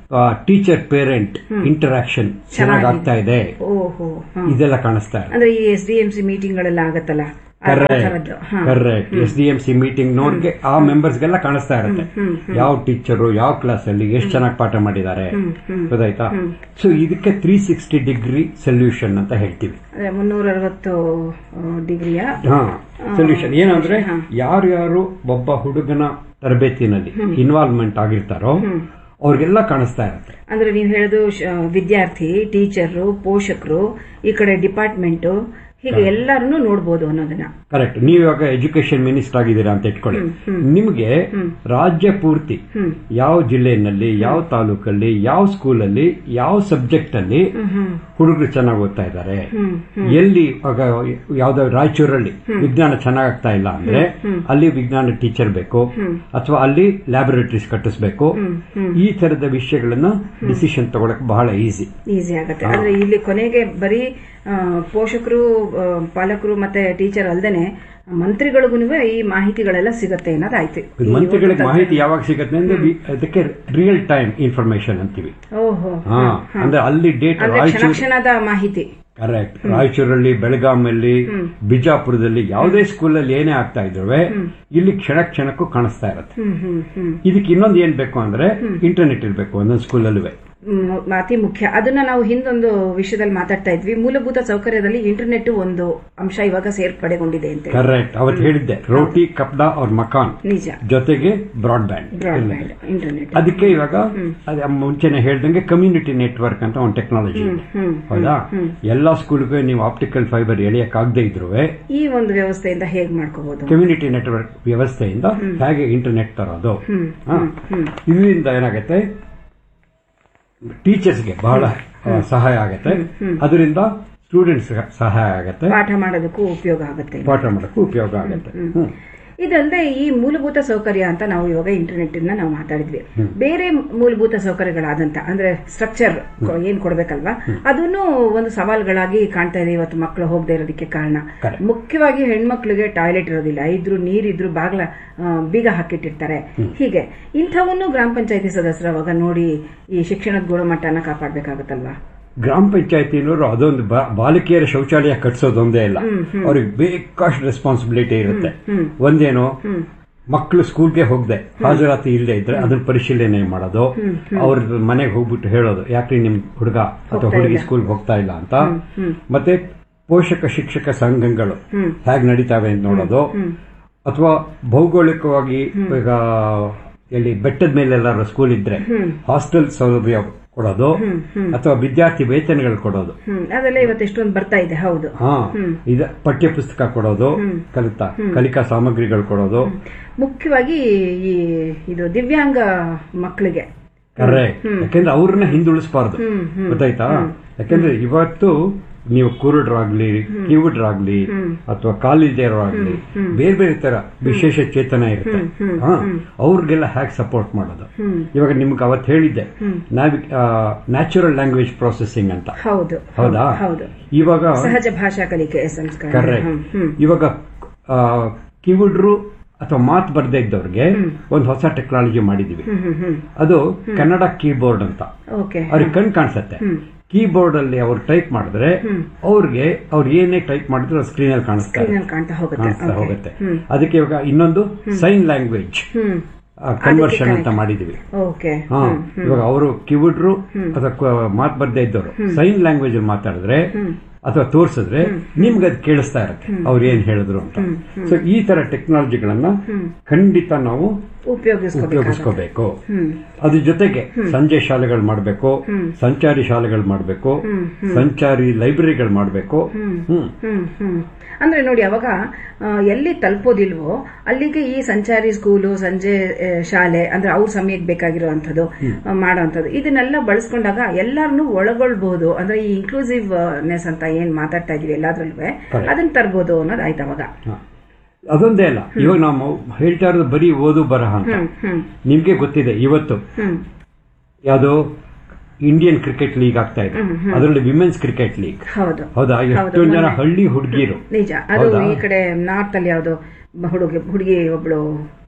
Speaker 1: ಟೀಚರ್ ಪೇರೆಂಟ್ ಇಂಟರಾಕ್ಷನ್ ಚೆನ್ನಾಗಿ ಆಗ್ತಾ ಇದೆ
Speaker 2: ಓಹೋ ಹ.
Speaker 1: ಇದೆಲ್ಲ ಕಾಣಿಸ್ತಾ ಇರುತ್ತೆ
Speaker 2: ಅಂದ್ರೆ ಈ S D M C meeting ಗಳೆಲ್ಲ ಆಗತ್ತಲ್ಲ ಆ- ಆ ಥರದ್ದು. ಹಾ.
Speaker 1: Correct S D M C meeting ನೋಡ್ಗೆ ಆ ಮೆಂಬರ್ಸ್ಗೆಲ್ಲ ಕಾಣಿಸ್ತಾ ಇರುತ್ತೆ ಯಾವ ಟೀಚರು ಯಾವ ಕ್ಲಾಸ್ ಅಲ್ಲಿ ಎಷ್ಟು ಚೆನ್ನಾಗಿ ಪಾಠ ಮಾಡಿದ್ದಾರೆ ಗೊತ್ತಾಯ್ತಾ ಸೊ ಇದಕ್ಕೆ ತ್ರೀ ಸಿಕ್ಸ್ಟಿ ಡಿಗ್ರಿ ಸೊಲ್ಯೂಷನ್ ಅಂತ ಹೇಳ್ತೀವಿ
Speaker 2: ಅದೇ ಮುನ್ನೂರ ಅರವತ್ತು ಡಿಗ್ರಿಯ
Speaker 1: ಹಾ ಸೊಲ್ಯೂಷನ್ ಏನಂದ್ರೆ ಯಾರ್ಯಾರು ಒಬ್ಬ ಹುಡುಗನ ತರಬೇತಿನಲ್ಲಿ ಇನ್ವಾಲ್ವ್ಮೆಂಟ್ ಆಗಿರ್ತಾರೋ ಅವ್ರಿಗೆಲ್ಲ ಕಾಣಿಸ್ತಾ ಇರುತ್ತೆ
Speaker 2: ಅಂದ್ರೆ ನೀವು ಹೇಳೋದು ಶ- ವಿದ್ಯಾರ್ಥಿ ಟೀಚರು ಪೋಷಕರು ಈ ಕಡೆ ಡಿಪಾರ್ಟ್ಮೆಂಟು ಹೀಗೆ ಎಲ್ಲರನ್ನು ನೋಡ್ಬೋದು ಅನ್ನೋದನ್ನ
Speaker 1: ಕರೆಕ್ಟ್ ನೀವು ಇವಾಗ ಎಜುಕೇಶನ್ ಮಿನಿಸ್ಟರ್ ಆಗಿದ್ದೀರಾ ಅಂತ ಇಟ್ಕೊಳ್ಳಿ ನಿಮ್ಗೆ ರಾಜ್ಯ ಪೂರ್ತಿ ಯಾವ ಜಿಲ್ಲೆಯಲ್ಲಿ ಯಾವ ತಾಲೂಕಲ್ಲಿ ಯಾವ ಸ್ಕೂಲಲ್ಲಿ ಯಾವ ಸಬ್ಜೆಕ್ಟ್ ಅಲ್ಲಿ ಹುಡುಗರು ಚೆನ್ನಾಗಿ ಓದ್ತಾ ಇದ್ದಾರೆ ಎಲ್ಲಿ ಇವಾಗ ಯಾವ್ದೋ ರಾಯಚೂರಲ್ಲಿ ವಿಜ್ಞಾನ ಚೆನ್ನಾಗಾಗ್ತಾ ಇಲ್ಲ ಅಂದ್ರೆ ಅಲ್ಲಿ ವಿಜ್ಞಾನ ಟೀಚರ್ ಬೇಕು ಅಥವಾ ಅಲ್ಲಿ ಲ್ಯಾಬೊರೇಟರೀಸ್ ಕಟ್ಟಿಸ್ಬೇಕು ಈ ತರದ ವಿಷಯಗಳನ್ನ ಡಿಸಿಷನ್ ತಗೊಳಕ್ ಬಹಳ ಈಸಿ
Speaker 2: ಈಸಿ ಆಗುತ್ತೆ ಅಂದ್ರೆ ಇಲ್ಲಿ ಕೊನೆಗೆ ಬರೀ ಆ, ಪೋಷಕರು ಆ, ಪಾಲಕರು ಮತ್ತೆ ಟೀಚರ್ ಅಲ್ದೇನೆ ಮಂತ್ರಿಗಳಿಗೂ ಈ ಮಾಹಿತಿಗಳೆಲ್ಲ ಸಿಗತ್ತೆ ಅನ್ನೋದಾಯ್ತು ಈ
Speaker 1: ಮಂತ್ರಿಗಳಿಗೆ
Speaker 2: ಒಂದು
Speaker 1: ಮಾಹಿತಿ ಯಾವಾಗ ಸಿಗತ್ತೆ ಅಂದ್ರೆ ವಿ- ಅದಕ್ಕೆ ರಿಯಲ್ ಟೈಮ್ ಇನ್ಫಾರ್ಮೇಶನ್ ಅಂತೀವಿ
Speaker 2: ಓಹೋ
Speaker 1: ಹಾ ಅಂದ್ರೆ ಅಲ್ಲಿ ಡೇಟ್
Speaker 2: ಅಂದ್ರೆ ಕ್ಷಣ
Speaker 1: ರಾಯಚೂರು
Speaker 2: ಕ್ಷಣದ ಮಾಹಿತಿ
Speaker 1: ಕರೆಕ್ಟ್ ರಾಯಚೂರಲ್ಲಿ ಬೆಳಗಾಮಲ್ಲಿ ಬಿಜಾಪುರದಲ್ಲಿ ಯಾವುದೇ ಸ್ಕೂಲಲ್ಲಿ ಏನೇ ಆಗ್ತಾ ಇದ್ರು ಇಲ್ಲಿ ಕ್ಷಣ ಕ್ಷಣಕ್ಕೂ ಕಾಣಿಸ್ತಾ ಇರುತ್ತೆ
Speaker 2: ಹ್ಮ್ ಹ್ಮ್ ಹ್ಮ್
Speaker 1: ಇದಕ್ಕೆ ಇನ್ನೊಂದು ಏನ್ ಬೇಕು ಅಂದ್ರೆ ಇಂಟರ್ನೆಟ್ ಇರಬೇಕು ಒಂದೊಂದು ಸ್ಕೂಲಲ್ಲೂ
Speaker 2: ಮ್, ಅತಿ ಮುಖ್ಯ ಅದನ್ನ ನಾವು ಹಿಂದೊಂದು ವಿಷಯದಲ್ಲಿ ಮಾತಾಡ್ತಾ ಇದ್ವಿ ಮೂಲಭೂತ ಸೌಕರ್ಯದಲ್ಲಿ ಇಂಟರ್ನೆಟ್ ಒಂದು ಅಂಶ ಇವಾಗ ಸೇರ್ಪಡೆಗೊಂಡಿದೆ ಅಂತ
Speaker 1: ಕರೆಕ್ಟ್ ಅವತ್ತು ಹೇಳಿದ್ದೆ ರೋಟಿ ಕಪ್ಡಾ ಅವ್ರ ಮಕಾನ್
Speaker 2: ನಿಜ
Speaker 1: ಜೊತೆಗೆ ಬ್ರಾಡ್ಬ್ಯಾಂಡ್
Speaker 2: ಬ್ರಾಡ್ಬ್ಯಾಂಡ್ ಇಂಟರ್ನೆಟ್
Speaker 1: ಅದಕ್ಕೆ ಇವಾಗ ಅದೇ ಮುಂಚೆನೆ ಹೇಳ್ದಂಗೆ ಕಮ್ಯುನಿಟಿ ನೆಟ್ವರ್ಕ್ ಅಂತ ಒಂದು ಟೆಕ್ನಾಲಜಿ ಇದೆ ಹೌದಾ ಎಲ್ಲಾ ಸ್ಕೂಲ್ಗೆ ನೀವು ಆಪ್ಟಿಕಲ್ ಫೈಬರ್ ಎಳೆಯಕ್ ಆಗದೆ ಇದ್ರು
Speaker 2: ಈ ಒಂದು ವ್ಯವಸ್ಥೆಯಿಂದ ಹೇಗ್ ಮಾಡ್ಕೋಬಹುದು
Speaker 1: ಕಮ್ಯುನಿಟಿ ನೆಟ್ವರ್ಕ್ ವ್ಯವಸ್ಥೆಯಿಂದ ಹೇಗೆ ಇಂಟರ್ನೆಟ್ ತರೋದು ಹಾ. ಇದರಿಂದ ಏನಾಗುತ್ತೆ ಟೀಚರ್ಸ್ಗೆ ಬಹಳ ಆ, ಸಹಾಯ ಆಗತ್ತೆ ಅದರಿಂದ ಸ್ಟೂಡೆಂಟ್ಸ್ ಸಹಾಯ ಆಗತ್ತೆ
Speaker 2: ಪಾಠ ಮಾಡೋದಕ್ಕೂ ಉಪಯೋಗ ಆಗುತ್ತೆ
Speaker 1: ಪಾಠ ಮಾಡಕ್ಕೂ ಉಪಯೋಗ ಆಗತ್ತೆ ಹ್ಮ್.
Speaker 2: ಇದಲ್ಲದೆ ಈ ಮೂಲಭೂತ ಸೌಕರ್ಯ ಅಂತ ನಾವು ಇವಾಗ ಇಂಟರ್ನೆಟ್ ಇಂದ ನಾವು ಮಾತಾಡಿದ್ವಿ ಬೇರೆ ಮೂಲಭೂತ ಸೌಕರ್ಯಗಳಾದಂತ ಅಂದ್ರೆ ಸ್ಟ್ರಕ್ಚರ್ ಏನ್ ಕೊಡ್ಬೇಕಲ್ವಾ ಅದನ್ನು ಒಂದು ಸವಾಲ್ಗಳಾಗಿ ಕಾಣ್ತಾ ಇದೆ ಇವತ್ತು ಮಕ್ಕಳು ಹೋಗದೆ ಇರೋದಕ್ಕೆ ಕಾರಣ
Speaker 1: Correct.
Speaker 2: ಮುಖ್ಯವಾಗಿ ಹೆಣ್ಮಕ್ಳಿಗೆ ಟಾಯ್ಲೆಟ್ ಇರೋದಿಲ್ಲ ಇದ್ರು ನೀರಿದ್ರು ಬಾಗ್ಲ ಆ, ಬೀಗ ಹಾಕಿಟ್ಟಿರ್ತಾರೆ ಹೀಗೆ ಇಂಥವನ್ನು ಗ್ರಾಮ ಪಂಚಾಯತಿ ಸದಸ್ಯರು ಅವಾಗ ನೋಡಿ ಈ ಶಿಕ್ಷಣದ ಗುಣಮಟ್ಟನ ಕಾಪಾಡಬೇಕಾಗುತ್ತಲ್ವಾ
Speaker 1: ಗ್ರಾಮ ಪಂಚಾಯತಿನವರು ಅದೊಂದು ಬಾ- ಬಾಲಕಿಯರ ಶೌಚಾಲಯ ಕಟ್ಸೋದೊಂದೇ ಇಲ್ಲ ಅವ್ರಿಗೆ ಬೇಕಾಷ್ಟು ರೆಸ್ಪಾನ್ಸಿಬಿಲಿಟಿ ಇರುತ್ತೆ ಒಂದೇನು ಮಕ್ಕಳು ಸ್ಕೂಲ್ಗೆ ಹೋಗದೆ ಹಾಜರಾತಿ ಇಲ್ಲದೆ ಇದ್ರೆ ಅದನ್ನ ಪರಿಶೀಲನೆ ಮಾಡೋದು ಅವ್ರ ಮನೆಗೆ ಹೋಗ್ಬಿಟ್ಟು ಹೇಳೋದು ಯಾಕ್ರಿ ನಿಮ್ ಹುಡುಗ ಅಥವಾ ಹುಡುಗಿ ಸ್ಕೂಲ್ಗೆ ಹೋಗ್ತಾ ಇಲ್ಲ ಅಂತ ಮತ್ತೆ ಪೋಷಕ ಶಿಕ್ಷಕ ಸಂಘಗಳು ಹೇಗೆ ನಡೀತಾವೆ ಅಂತ ನೋಡೋದು ಅಥವಾ ಭೌಗೋಳಿಕವಾಗಿ ಈಗ ಎಲ್ಲಿ ಬೆಟ್ಟದ ಮೇಲೆ ಎಲ್ಲಾರು ಸ್ಕೂಲ್ ಇದ್ರೆ ಹಾಸ್ಟೆಲ್ ಸೌಲಭ್ಯ ಕೊಡೋದು ಅಥವಾ ವಿದ್ಯಾರ್ಥಿ ವೇತನಗಳು ಕೊಡೋದು
Speaker 2: ಹ್ಮ್ ಅದೆಲ್ಲ ಇವತ್ತು ಎಷ್ಟೊಂದು ಬರ್ತಾ ಇದೆ ಹೌದು
Speaker 1: ಹಾ ಇದ ಪಠ್ಯ ಪುಸ್ತಕ ಕೊಡೋದು ಕಲಿತಾ ಕಲಿಕಾ ಸಾಮಗ್ರಿಗಳು ಕೊಡೋದು
Speaker 2: ಮುಖ್ಯವಾಗಿ ಈ ಇದು ದಿವ್ಯಾಂಗ ಮಕ್ಕಳಿಗೆ
Speaker 1: ಕರೆಕ್ಟ್ ಯಾಕಂದ್ರೆ ಅವ್ರನ್ನ ಹಿಂದುಳಿಸಬಾರ್ದು ಗೊತ್ತಾಯ್ತಾ ಯಾಕಂದ್ರೆ ಇವತ್ತು ನೀವು ಕುರುಡ್ರಾಗ್ಲಿ ಕಿವುಡ್ರಾಗ್ಲಿ ಅಥವಾ ಕಾಲಿಲ್ದೇರಾಗ್ಲಿ ಬೇರೆ ಬೇರೆ ತರ ವಿಶೇಷ ಚೇತನ ಇರುತ್ತೆ ಹಾ ಅವ್ರಿಗೆಲ್ಲ ಹ್ಯಾಕ್ ಸಪೋರ್ಟ್ ಮಾಡೋದು ಇವಾಗ ನಿಮ್ಗೆ ಅವತ್ತು ಹೇಳಿದ್ದೆ ನಾವಿ ನ್ಯಾಚುರಲ್ ಲ್ಯಾಂಗ್ವೇಜ್ ಪ್ರೊಸೆಸಿಂಗ್ ಅಂತ
Speaker 2: ಹೌದು
Speaker 1: ಹೌದಾ
Speaker 2: ಹೌದು
Speaker 1: ಇವಾಗ
Speaker 2: ಸಹಜ ಭಾಷಾ ಕಲಿಕೆ ಸಂಸ್ಕಾರ
Speaker 1: ಕರೆಕ್ಟ್
Speaker 2: ಹ್ಮ್, ಹ್ಮ್.
Speaker 1: ಇವಾಗ ಆ, ಕಿವುಡ್ರು ಅಥವಾ ಮಾತು ಬರ್ದೇ ಇದ್ದವ್ರಿಗೆ ಒಂದು ಹೊಸ ಟೆಕ್ನಾಲಜಿ ಮಾಡಿದೀವಿ
Speaker 2: ಹ್ಮ್ ಹ್ಮ್ ಹ್ಮ್
Speaker 1: ಅದು ಕನ್ನಡ ಕೀಬೋರ್ಡ್ ಅಂತ
Speaker 2: ಓಕೆ
Speaker 1: ಅವ್ರಿಗೆ ಕಣ್ ಕಾಣಿಸುತ್ತೆ ಕೀಬೋರ್ಡ್ ಅಲ್ಲಿ ಅವ್ರು ಟೈಪ್ ಮಾಡಿದ್ರೆ ಅವ್ರಿಗೆ ಅವ್ರು ಏನೇ ಟೈಪ್ ಮಾಡಿದ್ರು ಸ್ಕ್ರೀನ್ ಅಲ್ಲಿ ಕಾಣಿಸ್ತಾರೆ
Speaker 2: ಸ್ಕ್ರೀನಲ್ಲಿ ಕಾಣ್ತಾ ಹೋಗುತ್ತೆ
Speaker 1: ಕಾಣಿಸ್ತಾ
Speaker 2: Okay.
Speaker 1: ಹೋಗುತ್ತೆ ಅದಕ್ಕೆ ಇವಾಗ ಇನ್ನೊಂದು ಸೈನ್ ಲ್ಯಾಂಗ್ವೇಜ್
Speaker 2: ಹ್ಮ್
Speaker 1: ಕನ್ವರ್ಷನ್ ಅಂತ ಮಾಡಿದೀವಿ
Speaker 2: ಓಕೆ
Speaker 1: ಹಾ ಇವಾಗ ಅವರು ಕಿವುಡ್ರು ಅಥವಾ ಮಾತು ಬರ್ದೇ ಇದ್ದವರು ಸೈನ್ ಲ್ಯಾಂಗ್ವೇಜ್ ಅಲ್ಲಿ ಮಾತಾಡಿದ್ರೆ ಅಥವಾ ತೋರಿಸಿದ್ರೆ ನಿಮ್ಗೆ ಅದು ಕೇಳಿಸ್ತಾ ಇರುತ್ತೆ ಅವ್ರು ಏನ್ ಹೇಳಿದ್ರು ಅಂತ ಸೊ ಈ ತರ ಟೆಕ್ನಾಲಜಿಗಳನ್ನ ಖಂಡಿತ ನಾವು
Speaker 2: ಉಪಯೋಗಿಸ್ಕೋಬೇಕು
Speaker 1: ಉಪಯೋಗಿಸ್ಕೋಬೇಕು
Speaker 2: ಹ್ಮ್
Speaker 1: ಅದ್ರ ಜೊತೆಗೆ ಸಂಜೆ ಶಾಲೆಗಳು ಮಾಡಬೇಕು ಸಂಚಾರಿ ಶಾಲೆಗಳು ಮಾಡಬೇಕು ಸಂಚಾರಿ ಲೈಬ್ರರಿಗಳು ಮಾಡಬೇಕು ಹ್ಮ್
Speaker 2: ಹ್ಮ್ ಹ್ಮ್ ಅಂದ್ರೆ ನೋಡಿ ಅವಾಗ ಆ, ಎಲ್ಲಿ ತಲುಪೋದಿಲ್ವೋ ಅಲ್ಲಿಗೆ ಈ ಸಂಚಾರಿ ಸ್ಕೂಲು ಸಂಜೆ ಆ, ಶಾಲೆ ಅಂದ್ರೆ ಅವ್ರ ಸಮಯಕ್ಕೆ ಬೇಕಾಗಿರುವಂಥದ್ದು ಆ, ಮಾಡೋವಂಥದ್ದು ಇದನ್ನೆಲ್ಲ ಬಳಸ್ಕೊಂಡಾಗ ಎಲ್ಲರನ್ನೂ ಒಳಗೊಳ್ಬಹುದು ಅಂದ್ರೆ ಈ ಇನ್ಕ್ಲೂಸಿವ್ ನೆಸ್ ಅಂತ ಏನ್ ಮಾತಾಡ್ತಾ ಇದೀವಿ ಎಲ್ಲಾದ್ರಲ್ಲೂ
Speaker 1: Correct.
Speaker 2: ಅದನ್ನ ತರ್ಬೋದು ಅನ್ನೋದು ಆಯ್ತು ಅವಾಗ
Speaker 1: ಹ. ಅದೊಂದೇ ಅಲ್ಲ ಇವಾಗ ನಾವು ಹೇಳ್ತಾ ಇರೋದು ಬರೀ ಓದು ಬರಹ ಅಂತ
Speaker 2: ಹ್ಮ್ ಹ್ಮ್
Speaker 1: ನಿಮ್ಗೆ ಗೊತ್ತಿದೆ ಇವತ್ತು
Speaker 2: ಹ್ಮ್
Speaker 1: ಯಾವುದು ಇಂಡಿಯನ್ ಕ್ರಿಕೆಟ್ ಲೀಗ್ ಆಗ್ತಾ ಇದೆ ಅದರಲ್ಲಿ ವಿಮೆನ್ಸ್ ಕ್ರಿಕೆಟ್ ಲೀಗ್
Speaker 2: ಹೌದು
Speaker 1: ಹೌದಾ ಎಷ್ಟೊಂದು ಜನ ಹಳ್ಳಿ ಹುಡುಗಿರು
Speaker 2: ನಿಜ ಅದು
Speaker 1: ಹೌದಾ?
Speaker 2: ಈ ಕಡೆ ನಾರ್ತ್ ಅಲ್ಲಿ ಯಾವ್ದೋ ಹುಡುಗಿ ಹುಡುಗಿ ಒಬ್ಳು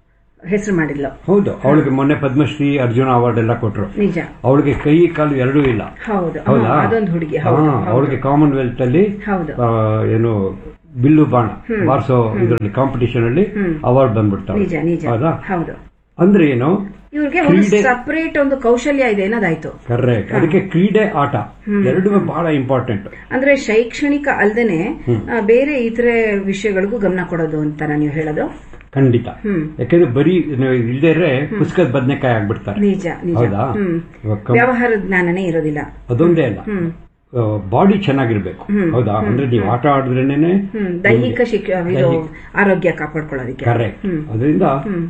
Speaker 2: ಹೆಸರು ಮಾಡಿದ್ಲು
Speaker 1: ಹೌದು ಅವಳಿಗೆ ಮೊನ್ನೆ ಪದ್ಮಶ್ರೀ ಅರ್ಜುನ ಅವಾರ್ಡ್ ಎಲ್ಲ ಕೊಟ್ರು
Speaker 2: ನಿಜ
Speaker 1: ಅವಳಿಗೆ ಕೈ ಕಾಲು ಎರಡೂ ಇಲ್ಲ
Speaker 2: ಹೌದು
Speaker 1: ಹೌದಾ
Speaker 2: ಹಾ, ಅದೊಂದು ಹುಡುಗಿ ಹೌದು
Speaker 1: ಹಾ, ಅವಳಿಗೆ ಕಾಮನ್ವೆಲ್ತ್ ಅಲ್ಲಿ
Speaker 2: ಹೌದು
Speaker 1: ಆ, ಏನು ಬಿಲ್ಲು ಬಾಣ ಬಾರಿಸೋ ಇದರಲ್ಲಿ ಕಾಂಪಿಟಿಷನ್ ಅಲ್ಲಿ ಅವಾರ್ಡ್ ಬಂದ್ಬಿಡ್ತಾವೆ
Speaker 2: ನಿಜ ನಿಜ
Speaker 1: ಹೌದಾ
Speaker 2: ಹೌದು
Speaker 1: ಅಂದ್ರೆ ಏನು
Speaker 2: ಇವ್ರಿಗೆ ಒಂದು
Speaker 1: ಕ್ರೀಡೆ-
Speaker 2: ಸಪರೇಟ್ ಒಂದು ಕೌಶಲ್ಯ ಇದೆ ಅನ್ನೋದಾಯ್ತು
Speaker 1: ಕರೆಕ್ಟ್ ಅದಕ್ಕೆ ಕ್ರೀಡೆ ಆಟ ಎರಡೂ ಬಹಳ ಇಂಪಾರ್ಟೆಂಟ್
Speaker 2: ಅಂದ್ರೆ ಶೈಕ್ಷಣಿಕ ಅಲ್ದೇನೆ ಆ, ಬೇರೆ ಇತರೆ ವಿಷಯಗಳಿಗೂ ಗಮನ ಕೊಡೋದು ಅಂತ ನೀವು ಹೇಳೋದು
Speaker 1: ಖಂಡಿತ
Speaker 2: ಹ್ಮ್.
Speaker 1: ಯಾಕಂದ್ರೆ ಬರೀ ನೀವು ಇಲ್ದೇ ಇದ್ರೆ ಪುಸ್ತಕದ ಬದನೆಕಾಯಿ ಆಗ್ಬಿಡ್ತಾರೆ
Speaker 2: ನಿಜ ನಿಜ
Speaker 1: ಹೌದಾ
Speaker 2: ಹ್ಮ್
Speaker 1: ಇವಾಗ ಕಂ-
Speaker 2: ವ್ಯವಹಾರ ಜ್ಞಾನನೇ ಇರೋದಿಲ್ಲ
Speaker 1: ಅದೊಂದೇ ಅಲ್ಲ
Speaker 2: ಹ್ಮ್
Speaker 1: ಬಾಡಿ ಚೆನ್ನಾಗಿರ್ಬೇಕು ಹೌದಾ ಅಂದ್ರೆ ನೀವು ಆಟ ಆಡಿದ್ರೇನೆ
Speaker 2: ಹ್ಮ್ ದೈಹಿಕ ಶಿಕ್ಷ ಇದು ಆರೋಗ್ಯ ಕಾಪಾಡ್ಕೊಳ್ಳೋದಕ್ಕೆ
Speaker 1: ಕರೆಕ್ಟ್ ಅದರಿಂದ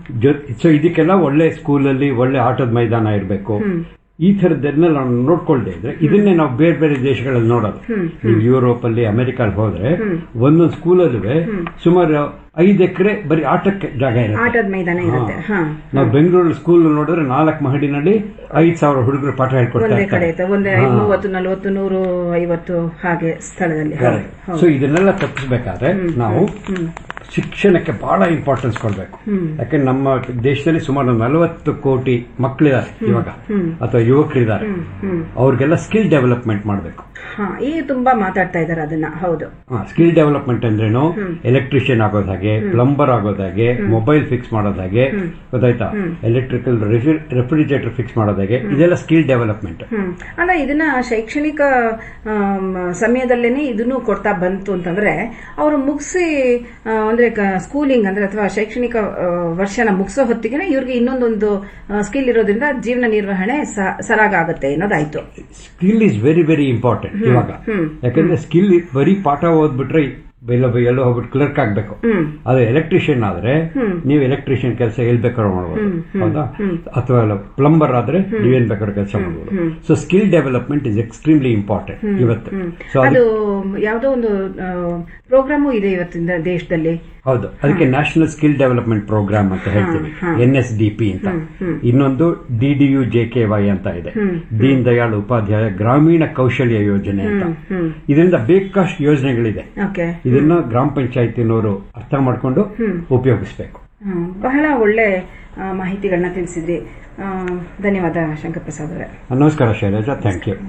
Speaker 1: ಸೊ ಇದಕ್ಕೆಲ್ಲ ಒಳ್ಳೆ ಸ್ಕೂಲಲ್ಲಿ ಒಳ್ಳೆ ಆಟದ ಮೈದಾನ ಇರಬೇಕು ಈ ಥರದ್ದೆಲ್ಲ ನಾವು ನೋಡ್ಕೊಳ್ದೆ ಇದ್ರೆ ಇದನ್ನೇ ನಾವು ಬೇರೆ ಬೇರೆ ದೇಶಗಳಲ್ಲಿ ನೋಡೋದು ನೀವು ಯುರೋಪ್ ಅಲ್ಲಿ ಅಮೆರಿಕಲ್ಲಿ ಹೋದ್ರೆ ಒಂದೊಂದು ಸ್ಕೂಲಲ್ಲೂ ಸುಮಾರು ಐದು ಎಕರೆ ಬರೀ ಆಟಕ್ಕೆ ಜಾಗ ಇರುತ್ತೆ
Speaker 2: ಆಟದ ಮೈದಾನ ಇರುತ್ತೆ ಹಾ
Speaker 1: ನಾವು ಬೆಂಗಳೂರು ಸ್ಕೂಲ್ ನೋಡಿದ್ರೆ ನಾಲ್ಕು ಮಹಡಿನಲ್ಲಿ ಐದ್ ಸಾವಿರ ಹುಡುಗರು ಪಾಠ ಹೇಳ್ಕೊಡ್ತಾ
Speaker 2: ಒಂದೇ ಕಡೆ
Speaker 1: ಇರ್ತಾರೆ
Speaker 2: ಇರುತ್ತೆ ಒಂದೇ ಮೂವತ್ತು ನಲವತ್ತು ನೂರು ಐವತ್ತು ಹಾಗೆ ಸ್ಥಳದಲ್ಲಿ ಹೌದು
Speaker 1: ಸೊ ಇದನ್ನೆಲ್ಲ ತಪ್ಪಿಸ್ಬೇಕಾದ್ರೆ ನಾವು ಶಿಕ್ಷಣಕ್ಕೆ ಬಹಳ ಇಂಪಾರ್ಟೆನ್ಸ್ ಕೊಡಬೇಕು ಯಾಕಂದ್ರೆ ನಮ್ಮ ದೇಶದಲ್ಲಿ ಸುಮಾರು ನಲವತ್ತು ಕೋಟಿ ಮಕ್ಕಳಿದ್ದಾರೆ ಇವಾಗ ಅಥವಾ ಯುವಕರಿದ್ದಾರೆ ಅವ್ರಿಗೆಲ್ಲ ಸ್ಕಿಲ್ ಡೆವಲಪ್ಮೆಂಟ್ ಮಾಡಬೇಕು
Speaker 2: ಹಾ ಈಗ ತುಂಬಾ ಮಾತಾಡ್ತಾ ಇದಾರೆ ಅದನ್ನ ಹೌದು
Speaker 1: ಸ್ಕಿಲ್ ಡೆವಲಪ್ಮೆಂಟ್ ಅಂದ್ರೇನು ಎಲೆಕ್ಟ್ರಿಷಿಯನ್ ಆಗೋದ್ ಹಾಗೆ ಪ್ಲಂಬರ್ ಆಗೋದ್ ಹಾಗೆ ಮೊಬೈಲ್ ಫಿಕ್ಸ್ ಮಾಡೋದ್ ಹಾಗೆ ಗೊತ್ತಾಯ್ತಾ ಎಲೆಕ್ಟ್ರಿಕಲ್ ರೆಫ್ರಿಜರೇಟರ್ ಫಿಕ್ಸ್ ಮಾಡೋದ್ ಹಾಗೆ ಇದೆಲ್ಲ ಸ್ಕಿಲ್ ಡೆವಲಪ್ಮೆಂಟ್
Speaker 2: ಹ್ಮ್ ಅಲ್ಲ ಇದನ್ನ ಶೈಕ್ಷಣಿಕ ಆಮ್, ಸಮಯದಲ್ಲೇನೆ ಇದನ್ನು ಕೊಡ್ತಾ ಬಂತು ಅಂತಂದ್ರೆ ಅವರು ಮುಗಿಸಿ ಅಂದ್ರೆ ಸ್ಕೂಲಿಂಗ್ ಅಂದ್ರೆ ಅಥವಾ ಶೈಕ್ಷಣಿಕ ಆ, ವರ್ಷನ ಮುಗಿಸೋ ಹೊತ್ತಿಗೆ ಇವ್ರಿಗೆ ಇನ್ನೊಂದೊಂದು ಸ್ಕಿಲ್ ಇರೋದ್ರಿಂದ ಜೀವನ ನಿರ್ವಹಣೆ ಸ- ಸರಾಗಾಗುತ್ತೆ ಅನ್ನೋದಾಯ್ತು
Speaker 1: skill is very very important ಇವಾಗ ಯಾಕಂದ್ರೆ ಸ್ಕಿಲ್ ಬರೀ ಪಾಠ ಓದ್ಬಿಟ್ರೆ ಎಲ್ಲೋ ಎಲ್ಲೋ ಹೋಗ್ಬಿಟ್ಟು ಕ್ಲರ್ಕ್ ಆಗ್ಬೇಕು
Speaker 2: ಹ್ಮ್
Speaker 1: ಅದು ಎಲೆಕ್ಟ್ರಿಷಿಯನ್ ಆದ್ರೆ ನೀವು ಎಲೆಕ್ಟ್ರಿಷಿಯನ್ ಕೆಲಸ ಎಲ್ ಬೇಕಾದ್ರೂ ಮಾಡ್ಬೋದು ಹೌದಾ ಅಥವಾ ಪ್ಲಂಬರ್ ಆದ್ರೆ ನೀವೇನ್ ಬೇಕಾದ್ರೂ ಕೆಲಸ ಮಾಡ್ಬೋದು so skill development is extremely important ಇವತ್ತು ಸೊ
Speaker 2: ಅದು ಯಾವುದೋ ಒಂದು ಪ್ರೋಗ್ರಾಮು ಇದೆ ಇವತ್ತಿನ ದೇಶದಲ್ಲಿ
Speaker 1: ಹೌದು ಅದಕ್ಕೆ ನ್ಯಾಷನಲ್ ಸ್ಕಿಲ್ ಡೆವಲಪ್ಮೆಂಟ್ ಪ್ರೋಗ್ರಾಮ್ ಅಂತ ಹೇಳ್ತೀವಿ ಎನ್ ಎಸ್ ಡಿ ಪಿ ಅಂತ ಇನ್ನೊಂದು D D U J K Y ಅಂತ ಇದೆ ದೀನ್ ದಯಾಳ್ ಉಪಾಧ್ಯಾಯ ಗ್ರಾಮೀಣ ಕೌಶಲ್ಯ ಯೋಜನೆ ಅಂತ ಇದರಿಂದ ಬೇಕಷ್ಟು ಯೋಜನೆಗಳಿದೆ
Speaker 2: ಓಕೆ
Speaker 1: ಇದನ್ನ ಗ್ರಾಮ ಪಂಚಾಯತಿನವರು ಅರ್ಥ ಮಾಡ್ಕೊಂಡು ಉಪಯೋಗಿಸ್ಬೇಕು
Speaker 2: ಹ್ಮ್. ಬಹಳ ಒಳ್ಳೆ ಆ, ಮಾಹಿತಿಗಳನ್ನ ತಿಳಿಸಿದ್ರಿ ಆ, ಧನ್ಯವಾದ ಶಂಕರ್ ಪ್ರಸಾದ್ ಅವರೇ
Speaker 1: ನಮಸ್ಕಾರ ಶೈಲಜಾ ಥ್ಯಾಂಕ್ ಯು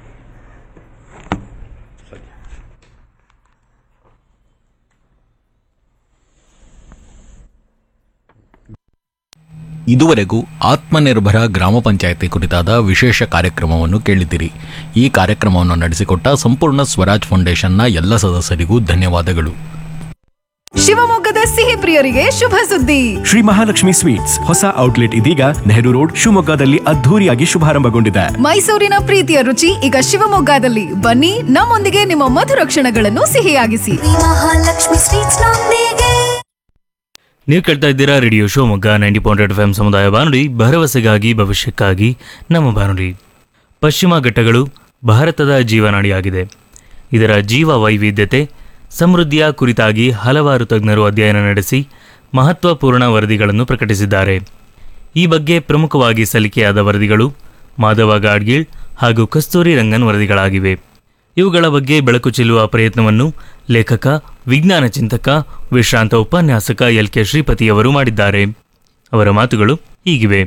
Speaker 3: ಇದುವರೆಗೂ ಆತ್ಮನಿರ್ಭರ ಗ್ರಾಮ ಪಂಚಾಯತಿ ಕುರಿತಾದ ವಿಶೇಷ ಕಾರ್ಯಕ್ರಮವನ್ನು ಕೇಳಿದಿರಿ ಈ ಕಾರ್ಯಕ್ರಮವನ್ನು ನಡೆಸಿಕೊಟ್ಟ ಸಂಪೂರ್ಣ ಸ್ವರಾಜ್ ಫೌಂಡೇಶನ್ನ ಎಲ್ಲ ಸದಸ್ಯರಿಗೂ ಧನ್ಯವಾದಗಳು
Speaker 4: ಶಿವಮೊಗ್ಗದ ಸಿಹಿ ಪ್ರಿಯರಿಗೆ ಶುಭ ಸುದ್ದಿ
Speaker 5: ಶ್ರೀ ಮಹಾಲಕ್ಷ್ಮಿ ಸ್ವೀಟ್ಸ್ ಹೊಸ ಔಟ್ಲೆಟ್ ಇದೀಗ ನೆಹರು ರೋಡ್ ಶಿವಮೊಗ್ಗದಲ್ಲಿ ಅದ್ಧೂರಿಯಾಗಿ ಶುಭಾರಂಭಗೊಂಡಿದೆ
Speaker 4: ಮೈಸೂರಿನ ಪ್ರೀತಿಯ ರುಚಿ ಈಗ ಶಿವಮೊಗ್ಗದಲ್ಲಿ ಬನ್ನಿ ನಮ್ಮೊಂದಿಗೆ ನಿಮ್ಮ ಮಧುರ ಕ್ಷಣಗಳನ್ನು ಸಿಹಿಯಾಗಿಸಿ
Speaker 6: ಮಹಾಲಕ್ಷ್ಮಿ ಸ್ವೀಟ್ಸ್ ನೊಂದಿಗೆ
Speaker 7: ನೀವು ಕೇಳ್ತಾ ಇದ್ದೀರಾ radio Shivamogga ninety point eight F M ಸಮುದಾಯ ಬಾನುಲಿ ಭರವಸೆಗಾಗಿ ಭವಿಷ್ಯಕ್ಕಾಗಿ ನಮ್ಮ ಬಾನುಲಿ ಪಶ್ಚಿಮ ಘಟ್ಟಗಳು ಭಾರತದ ಜೀವನಾಡಿಯಾಗಿದೆ ಇದರ ಜೀವ ವೈವಿಧ್ಯತೆ ಸಮೃದ್ಧಿಯ ಕುರಿತಾಗಿ ಹಲವಾರು ತಜ್ಞರು ಅಧ್ಯಯನ ನಡೆಸಿ ಮಹತ್ವಪೂರ್ಣ ವರದಿಗಳನ್ನು ಪ್ರಕಟಿಸಿದ್ದಾರೆ ಈ ಬಗ್ಗೆ ಪ್ರಮುಖವಾಗಿ ಸಲ್ಲಿಕೆಯಾದ ವರದಿಗಳು ಮಾಧವ ಗಾಡ್ಗೀಳ್ ಹಾಗೂ ಕಸ್ತೂರಿ ರಂಗನ್ ವರದಿಗಳಾಗಿವೆ ಇವುಗಳ ಬಗ್ಗೆ ಬೆಳಕು ಚೆಲ್ಲುವ ಪ್ರಯತ್ನವನ್ನು ಲೇಖಕ ವಿಜ್ಞಾನ ಚಿಂತಕ ವಿಶ್ರಾಂತ ಉಪನ್ಯಾಸಕ ಎಲ್ ಕೆ ಶ್ರೀಪತಿಯವರು ಮಾಡಿದ್ದಾರೆ ಅವರ ಮಾತುಗಳು ಹೀಗಿವೆ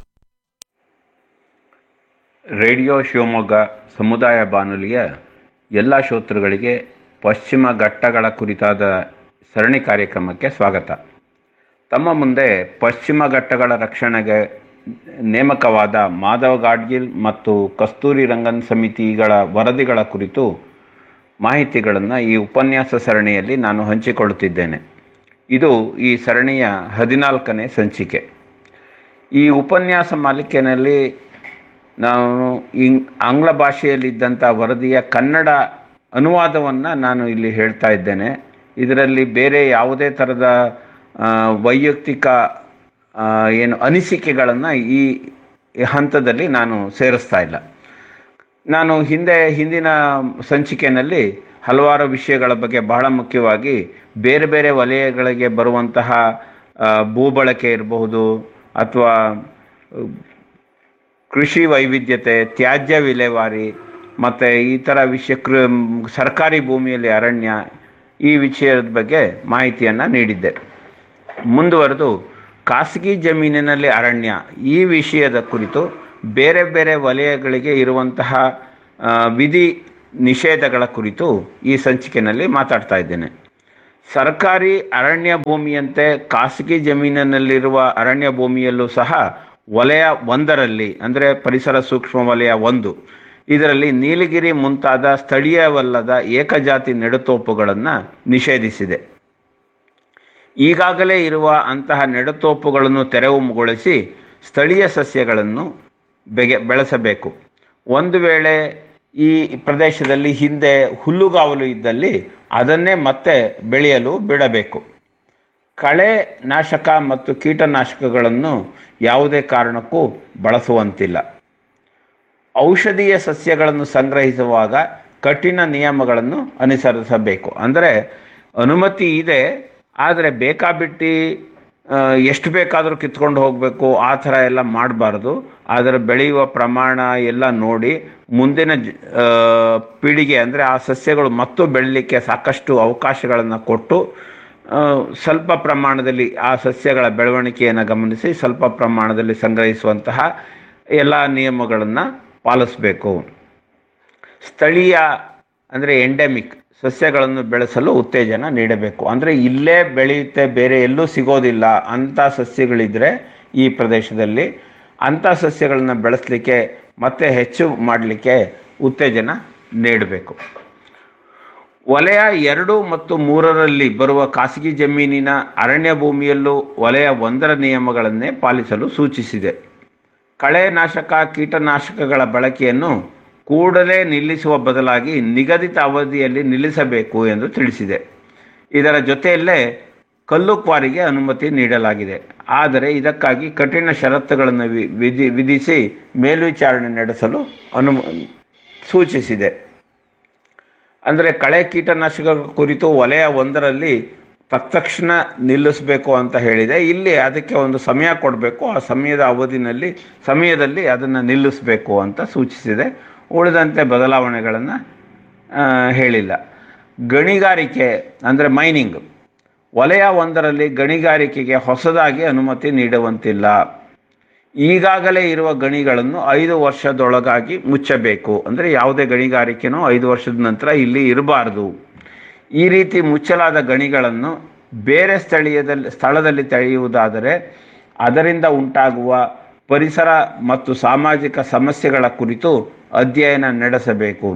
Speaker 8: ರೇಡಿಯೋ ಶಿವಮೊಗ್ಗ ಸಮುದಾಯ ಬಾನುಲಿಯ ಎಲ್ಲ ಶ್ರೋತೃಗಳಿಗೆ ಪಶ್ಚಿಮ ಘಟ್ಟಗಳ ಕುರಿತಾದ ಸರಣಿ ಕಾರ್ಯಕ್ರಮಕ್ಕೆ ಸ್ವಾಗತ ತಮ್ಮ ಮುಂದೆ ಪಶ್ಚಿಮ ಘಟ್ಟಗಳ ರಕ್ಷಣೆಗೆ ನೇಮಕವಾದ ಮಾಧವ್ ಗಾಡ್ಗಿಲ್ ಮತ್ತು ಕಸ್ತೂರಿ ರಂಗನ್ ಸಮಿತಿಗಳ ವರದಿಗಳ ಕುರಿತು ಮಾಹಿತಿಗಳನ್ನು ಈ ಉಪನ್ಯಾಸ ಸರಣಿಯಲ್ಲಿ ನಾನು ಹಂಚಿಕೊಳ್ಳುತ್ತಿದ್ದೇನೆ ಇದು ಈ ಸರಣಿಯ ಹದಿನಾಲ್ಕನೇ ಸಂಚಿಕೆ ಈ ಉಪನ್ಯಾಸ ಮಾಲಿಕೆಯಲ್ಲಿ ನಾನು ಇಂಗ್ ಆಂಗ್ಲ ಭಾಷೆಯಲ್ಲಿದ್ದಂಥ ವರದಿಯ ಕನ್ನಡ ಅನುವಾದವನ್ನು ನಾನು ಇಲ್ಲಿ ಹೇಳ್ತಾ ಇದ್ದೇನೆ ಇದರಲ್ಲಿ ಬೇರೆ ಯಾವುದೇ ಥರದ ಆ, ವೈಯಕ್ತಿಕ ಆ, ಏನು ಅನಿಸಿಕೆಗಳನ್ನು ಈ ಹಂತದಲ್ಲಿ ನಾನು ಸೇರಿಸ್ತಾ ಇಲ್ಲ ನಾನು ಹಿಂದೆ ಹಿಂದಿನ ಸಂಚಿಕೆಯಲ್ಲಿ ಹಲವಾರು ವಿಷಯಗಳ ಬಗ್ಗೆ ಬಹಳ ಮುಖ್ಯವಾಗಿ ಬೇರೆ ಬೇರೆ ವಲಯಗಳಿಗೆ ಬರುವಂತಹ ಆ, ಭೂಬಳಕೆ ಇರಬಹುದು ಅಥವಾ ಕೃಷಿ ವೈವಿಧ್ಯತೆ ತ್ಯಾಜ್ಯ ವಿಲೇವಾರಿ ಮತ್ತು ಈ ಥರ ವಿಷಯ ಕೃ ಸರ್ಕಾರಿ ಭೂಮಿಯಲ್ಲಿ ಅರಣ್ಯ ಈ ವಿಷಯದ ಬಗ್ಗೆ ಮಾಹಿತಿಯನ್ನು ನೀಡಿದ್ದೆ ಮುಂದುವರೆದು ಖಾಸಗಿ ಜಮೀನಿನಲ್ಲಿ ಅರಣ್ಯ ಈ ವಿಷಯದ ಕುರಿತು ಬೇರೆ ಬೇರೆ ವಲಯಗಳಿಗೆ ಇರುವಂತಹ ಆ, ವಿಧಿ ನಿಷೇಧಗಳ ಕುರಿತು ಈ ಸಂಚಿಕೆಯಲ್ಲಿ ಮಾತಾಡ್ತಾ ಇದ್ದೇನೆ ಸರ್ಕಾರಿ ಅರಣ್ಯ ಭೂಮಿಯಂತೆ ಖಾಸಗಿ ಜಮೀನಿನಲ್ಲಿರುವ ಅರಣ್ಯ ಭೂಮಿಯಲ್ಲೂ ಸಹ ವಲಯ ಒಂದರಲ್ಲಿ ಅಂದರೆ ಪರಿಸರ ಸೂಕ್ಷ್ಮ ವಲಯ ಒಂದು ಇದರಲ್ಲಿ ನೀಲಗಿರಿ ಮುಂತಾದ ಸ್ಥಳೀಯವಲ್ಲದ ಏಕಜಾತಿ ನೆಡುತೋಪುಗಳನ್ನು ನಿಷೇಧಿಸಿದೆ ಈಗಾಗಲೇ ಇರುವ ಅಂತಹ ನೆಡುತೋಪುಗಳನ್ನು ತೆರವುಗೊಳಿಸಿ ಸ್ಥಳೀಯ ಸಸ್ಯಗಳನ್ನು ಬೆಗೆ ಬೆಳೆಸಬೇಕು ಒಂದು ವೇಳೆ ಈ ಪ್ರದೇಶದಲ್ಲಿ ಹಿಂದೆ ಹುಲ್ಲುಗಾವಲು ಇದ್ದಲ್ಲಿ ಅದನ್ನೇ ಮತ್ತೆ ಬೆಳೆಯಲು ಬಿಡಬೇಕು ಕಳೆ ನಾಶಕ ಮತ್ತು ಕೀಟನಾಶಕಗಳನ್ನು ಯಾವುದೇ ಕಾರಣಕ್ಕೂ ಬಳಸುವಂತಿಲ್ಲ ಔಷಧೀಯ ಸಸ್ಯಗಳನ್ನು ಸಂಗ್ರಹಿಸುವಾಗ ಕಠಿಣ ನಿಯಮಗಳನ್ನು ಅನುಸರಿಸಬೇಕು ಅಂದರೆ ಅನುಮತಿ ಇದೆ ಆದರೆ ಬೇಕಾಬಿಟ್ಟು ಆ, ಎಷ್ಟು ಬೇಕಾದರೂ ಕಿತ್ಕೊಂಡು ಹೋಗಬೇಕು ಆ ಥರ ಎಲ್ಲ ಮಾಡಬಾರ್ದು ಅದರ ಬೆಳೆಯುವ ಪ್ರಮಾಣ ಎಲ್ಲ ನೋಡಿ ಮುಂದಿನ ಜ- ಆ, ಪೀಳಿಗೆ ಅಂದರೆ ಆ ಸಸ್ಯಗಳು ಮತ್ತು ಬೆಳಲಿಕ್ಕೆ ಸಾಕಷ್ಟು ಅವಕಾಶಗಳನ್ನು ಕೊಟ್ಟು ಆ, ಸ್ವಲ್ಪ ಪ್ರಮಾಣದಲ್ಲಿ ಆ ಸಸ್ಯಗಳ ಬೆಳವಣಿಗೆಯನ್ನು ಗಮನಿಸಿ ಸ್ವಲ್ಪ ಪ್ರಮಾಣದಲ್ಲಿ ಸಂಗ್ರಹಿಸುವಂತಹ ಎಲ್ಲ ನಿಯಮಗಳನ್ನು ಪಾಲಿಸಬೇಕು ಸ್ಥಳೀಯ ಅಂದರೆ ಎಂಡೆಮಿಕ್ ಸಸ್ಯಗಳನ್ನು ಬೆಳೆಸಲು ಉತ್ತೇಜನ ನೀಡಬೇಕು ಅಂದರೆ ಇಲ್ಲೇ ಬೆಳೆಯುತ್ತೆ ಬೇರೆ ಎಲ್ಲೂ ಸಿಗೋದಿಲ್ಲ ಅಂಥ ಸಸ್ಯಗಳಿದ್ದರೆ ಈ ಪ್ರದೇಶದಲ್ಲಿ ಅಂಥ ಸಸ್ಯಗಳನ್ನು ಬೆಳೆಸಲಿಕ್ಕೆ ಮತ್ತೆ ಹೆಚ್ಚು ಮಾಡಲಿಕ್ಕೆ ಉತ್ತೇಜನ ನೀಡಬೇಕು ವಲಯ ಎರಡು ಮತ್ತು ಮೂರರಲ್ಲಿ ಬರುವ ಖಾಸಗಿ ಜಮೀನಿನ ಅರಣ್ಯ ಭೂಮಿಯಲ್ಲೂ ವಲಯ ಒಂದರ ನಿಯಮಗಳನ್ನೇ ಪಾಲಿಸಲು ಸೂಚಿಸಿದೆ ಕಳೆ ನಾಶಕ ಕೀಟನಾಶಕಗಳ ಬಳಕೆಯನ್ನು ಕೂಡಲೇ ನಿಲ್ಲಿಸುವ ಬದಲಾಗಿ ನಿಗದಿತ ಅವಧಿಯಲ್ಲಿ ನಿಲ್ಲಿಸಬೇಕು ಎಂದು ತಿಳಿಸಿದೆ ಇದರ ಜೊತೆಯಲ್ಲೇ ಕಲ್ಲು ಕ್ವಾರಿಗೆ ಅನುಮತಿ ನೀಡಲಾಗಿದೆ ಆದರೆ ಇದಕ್ಕಾಗಿ ಕಠಿಣ ಷರತ್ತುಗಳನ್ನು ವಿ- ವಿಧಿ ವಿಧಿಸಿ ಮೇಲ್ವಿಚಾರಣೆ ನಡೆಸಲು ಅನು ಸೂಚಿಸಿದೆ ಅಂದರೆ ಕಳೆ ಕೀಟನಾಶಕ ಕುರಿತು ವಲಯ ಒಂದರಲ್ಲಿ ತತ್ಕ್ಷಣ ನಿಲ್ಲಿಸಬೇಕು ಅಂತ ಹೇಳಿದೆ ಇಲ್ಲಿ ಅದಕ್ಕೆ ಒಂದು ಸಮಯ ಕೊಡಬೇಕು ಆ ಸಮಯದ ಅವಧಿನಲ್ಲಿ ಸಮಯದಲ್ಲಿ ಅದನ್ನು ನಿಲ್ಲಿಸಬೇಕು ಅಂತ ಸೂಚಿಸಿದೆ ಉಳಿದಂತೆ ಬದಲಾವಣೆಗಳನ್ನು ಹೇಳಿಲ್ಲ ಗಣಿಗಾರಿಕೆ ಅಂದರೆ ಮೈನಿಂಗ್ ವಲಯ ಒಂದರಲ್ಲಿ ಗಣಿಗಾರಿಕೆಗೆ ಹೊಸದಾಗಿ ಅನುಮತಿ ನೀಡುವಂತಿಲ್ಲ ಈಗಾಗಲೇ ಇರುವ ಗಣಿಗಳನ್ನು ಐದು ವರ್ಷದೊಳಗಾಗಿ ಮುಚ್ಚಬೇಕು ಅಂದರೆ ಯಾವುದೇ ಗಣಿಗಾರಿಕೆನೂ ಐದು ವರ್ಷದ ನಂತರ ಇಲ್ಲಿ ಇರಬಾರ್ದು ಈ ರೀತಿ ಮುಚ್ಚಲಾದ ಗಣಿಗಳನ್ನು ಬೇರೆ ಸ್ಥಳೀಯದಲ್ಲಿ ಸ್ಥಳದಲ್ಲಿ ತೆರೆಯುವುದಾದರೆ ಅದರಿಂದ ಉಂಟಾಗುವ ಪರಿಸರ ಮತ್ತು ಸಾಮಾಜಿಕ ಸಮಸ್ಯೆಗಳ ಕುರಿತು ಅಧ್ಯಯನ ನಡೆಸಬೇಕು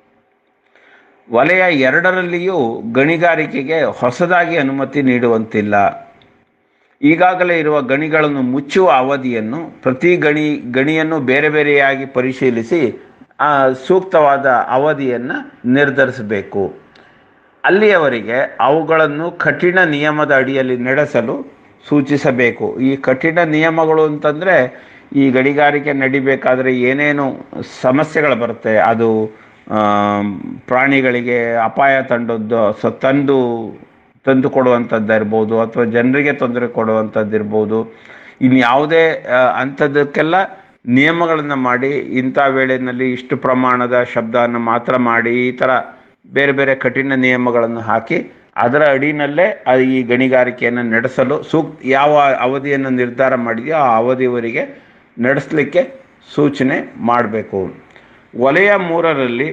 Speaker 8: ವಲಯ ಎರಡರಲ್ಲಿಯೂ ಗಣಿಗಾರಿಕೆಗೆ ಹೊಸದಾಗಿ ಅನುಮತಿ ನೀಡುವಂತಿಲ್ಲ ಈಗಾಗಲೇ ಇರುವ ಗಣಿಗಳನ್ನು ಮುಚ್ಚುವ ಅವಧಿಯನ್ನು ಪ್ರತಿ ಗಣಿ ಗಣಿಯನ್ನು ಬೇರೆ ಬೇರೆಯಾಗಿ ಪರಿಶೀಲಿಸಿ ಆ, ಸೂಕ್ತವಾದ ಅವಧಿಯನ್ನು ನಿರ್ಧರಿಸಬೇಕು ಅಲ್ಲಿಯವರೆಗೆ ಅವುಗಳನ್ನು ಕಠಿಣ ನಿಯಮದ ಅಡಿಯಲ್ಲಿ ನಡೆಸಲು ಸೂಚಿಸಬೇಕು ಈ ಕಠಿಣ ನಿಯಮಗಳು ಅಂತಂದರೆ ಈ ಗಣಿಗಾರಿಕೆ ನಡಿಬೇಕಾದ್ರೆ ಏನೇನು ಸಮಸ್ಯೆಗಳು ಬರುತ್ತೆ ಅದು ಆಮ್, ಪ್ರಾಣಿಗಳಿಗೆ ಅಪಾಯ ತಂದದ್ದು ಸ ತಂದು ತಂದು ಕೊಡುವಂಥದ್ದು ಇರ್ಬೋದು ಅಥವಾ ಜನರಿಗೆ ತೊಂದರೆ ಕೊಡುವಂಥದ್ದು ಇರ್ಬೋದು ಇನ್ನು ಯಾವುದೇ ಆ, ಅಂಥದ್ದಕ್ಕೆಲ್ಲ ನಿಯಮಗಳನ್ನು ಮಾಡಿ ಇಂಥ ವೇಳೆಯಲ್ಲಿ ಇಷ್ಟು ಪ್ರಮಾಣದ ಶಬ್ದವನ್ನು ಮಾತ್ರ ಮಾಡಿ ಈ ಥರ ಬೇರೆ ಬೇರೆ ಕಠಿಣ ನಿಯಮಗಳನ್ನು ಹಾಕಿ ಅದರ ಅಡಿನಲ್ಲೇ ಅದು ಈ ಗಣಿಗಾರಿಕೆಯನ್ನು ನಡೆಸಲು ಸೂಕ್ತ ಯಾವ ಅವಧಿಯನ್ನು ನಿರ್ಧಾರ ಮಾಡಿದೆಯೋ ಆ ಅವಧಿಯವರೆಗೆ ನಡೆಸಲಿಕ್ಕೆ ಸೂಚನೆ ಮಾಡಬೇಕು ವಲಯ ಮೂರರಲ್ಲಿ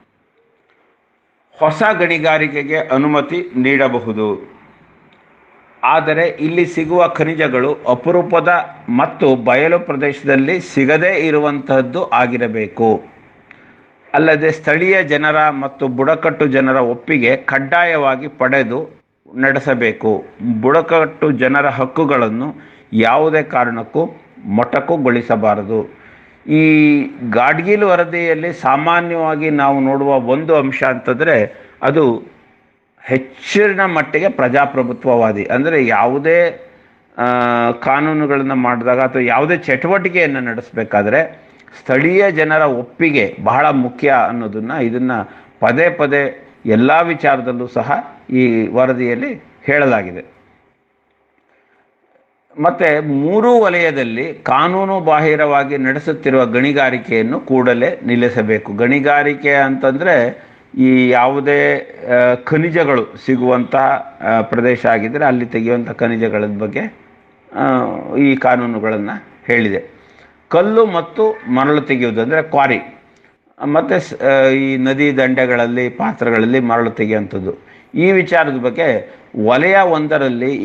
Speaker 8: ಹೊಸ ಗಣಿಗಾರಿಕೆಗೆ ಅನುಮತಿ ನೀಡಬಹುದು ಆದರೆ ಇಲ್ಲಿ ಸಿಗುವ ಖನಿಜಗಳು ಅಪರೂಪದ ಮತ್ತು ಬಯಲು ಪ್ರದೇಶದಲ್ಲಿ ಸಿಗದೇ ಇರುವಂತಹದ್ದು ಆಗಿರಬೇಕು ಅಲ್ಲದೆ ಸ್ಥಳೀಯ ಜನರ ಮತ್ತು ಬುಡಕಟ್ಟು ಜನರ ಒಪ್ಪಿಗೆ ಕಡ್ಡಾಯವಾಗಿ ಪಡೆದು ನಡೆಸಬೇಕು ಬುಡಕಟ್ಟು ಜನರ ಹಕ್ಕುಗಳನ್ನು ಯಾವುದೇ ಕಾರಣಕ್ಕೂ ಮೊಟಕುಗೊಳಿಸಬಾರದು ಈ ಗಾಡ್ಗಿಲ್ ವರದಿಯಲ್ಲಿ ಸಾಮಾನ್ಯವಾಗಿ ನಾವು ನೋಡುವ ಒಂದು ಅಂಶ ಅಂತಂದರೆ ಅದು ಹೆಚ್ಚಿನ ಮಟ್ಟಿಗೆ ಪ್ರಜಾಪ್ರಭುತ್ವವಾದಿ ಅಂದರೆ ಯಾವುದೇ ಆ, ಕಾನೂನುಗಳನ್ನು ಮಾಡಿದಾಗ ಅಥವಾ ಯಾವುದೇ ಚಟುವಟಿಕೆಯನ್ನು ನಡೆಸಬೇಕಾದ್ರೆ ಸ್ಥಳೀಯ ಜನರ ಒಪ್ಪಿಗೆ ಬಹಳ ಮುಖ್ಯ ಅನ್ನೋದನ್ನು ಇದನ್ನು ಪದೇ ಪದೇ ಎಲ್ಲ ವಿಚಾರದಲ್ಲೂ ಸಹ ಈ ವರದಿಯಲ್ಲಿ ಹೇಳಲಾಗಿದೆ ಮತ್ತೆ ಮೂರೂ ವಲಯದಲ್ಲಿ ಕಾನೂನು ಬಾಹಿರವಾಗಿ ನಡೆಸುತ್ತಿರುವ ಗಣಿಗಾರಿಕೆಯನ್ನು ಕೂಡಲೇ ನಿಲ್ಲಿಸಬೇಕು ಗಣಿಗಾರಿಕೆ ಅಂತಂದರೆ ಈ ಯಾವುದೇ ಆ, ಖನಿಜಗಳು ಸಿಗುವಂತಹ ಆ, ಪ್ರದೇಶ ಆಗಿದ್ದರೆ ಅಲ್ಲಿ ತೆಗೆಯುವಂಥ ಖನಿಜಗಳ ಬಗ್ಗೆ ಆ, ಈ ಕಾನೂನುಗಳನ್ನು ಹೇಳಿದೆ ಕಲ್ಲು ಮತ್ತು ಮರಳು ತೆಗೆಯುವುದು ಅಂದರೆ ಕ್ವಾರಿ ಮತ್ತು ಸ್- ಆ, ಈ ನದಿ ದಂಡೆಗಳಲ್ಲಿ ಪಾತ್ರಗಳಲ್ಲಿ ಮರಳು ತೆಗೆಯುವಂಥದ್ದು ಈ ವಿಚಾರದ ಬಗ್ಗೆ ವಲಯ ಒಂದರಲ್ಲಿ